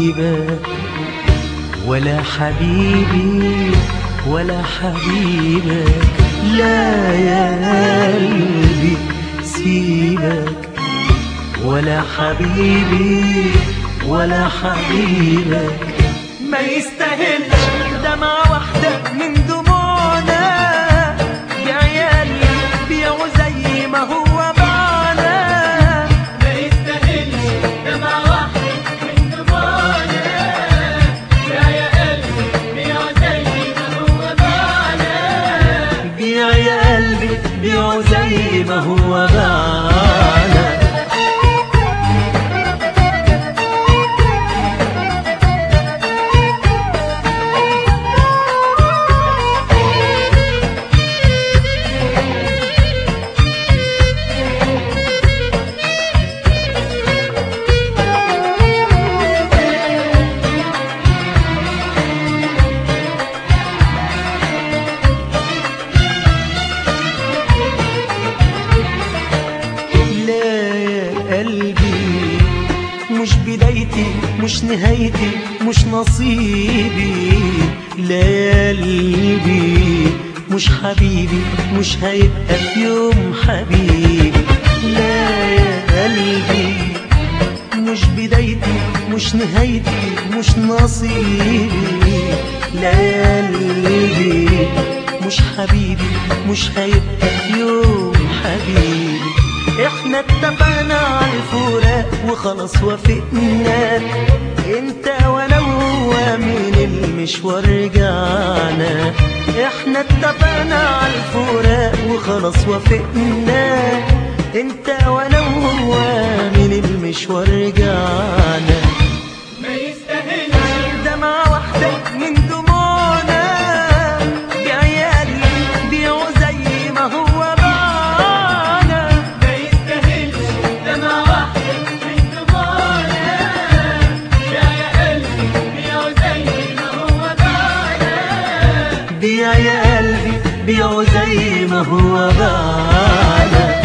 سيبك ولا حبيبي ولا حبيبك لا يا قلبي سيبك ولا حبيبي ولا حبيبك ما يستاهلش دمعة واحدة من دموعنا يا عيالي بيعوا زي ما هو باعنا ما يستاهلش دمعة واحدة من دموعنا يا يا قلبي بيعوا زي ما هو باعنا بيع يا قلبي بيعوا زي ما هو باعنا لا يا قلبي مش بدايتي مش نهايتي مش نصيبي لا يا قلبي مش حبيبي مش هيبقى في يوم حبيبي لا يا قلبي مش بدايتي مش نهايتي مش نصيبي لا يا قلبي مش حبيبي مش هيبقى في يوم حبيبي احنا اتفقنا على الفراق وخلاص وافقنا انت وانا وهو من المشوار رجعنا احنا اتفقنا على الفراق وخلاص وافقنا انت وانا وهو من المشوار رجعنا ما يستاهلش دمعة واحدة من دموعنا يا عيالي بيعوا زي ما هو باعنا ما يستاهلش دمعة واحدة من دموعنا يا يا قلبي بيعوا زي ما هو باعنا بيع يا قلبي بيعوا زي ما هو باعنا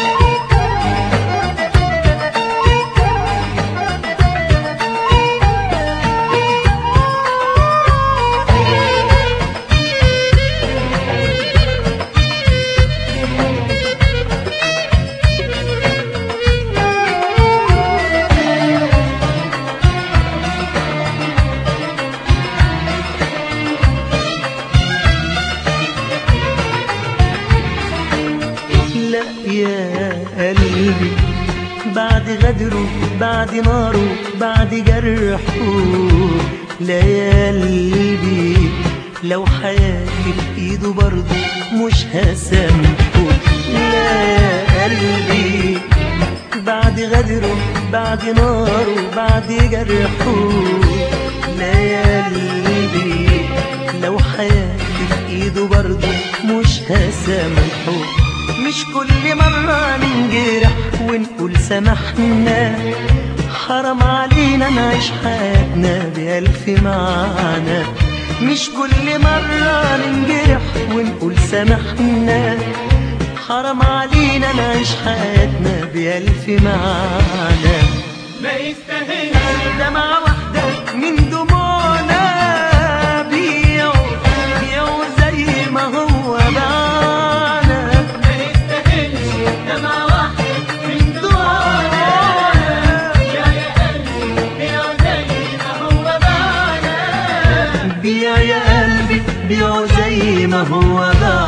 لا يا قلبي بعد غدره بعد ناره بعد جرحه لا يا قلبي لو حياتي بإيده برضه مش هسامحه لا يا قلبي بعد غدره بعد ناره بعد جرحه لا يا قلبي لو حياتي في ايده برضه مش هسامحه مش كل مرة ننجرح ونقول سامحنا حرام علينا نعيش حياتنا بألف معنى مش كل مرة ننجرح ونقول سامحنا حرام علينا نعيش حياتنا بألف معنى ما يستاهلش دمعة واحدة من دموعنا بيعوا بيعوا زي ما هو باعنا ما يستاهلش دمعة واحدة من دموعنا يا يا قلبي بيعوا زي ما هو باعنا بيع يا قلبي بيعوا زي ما هو باع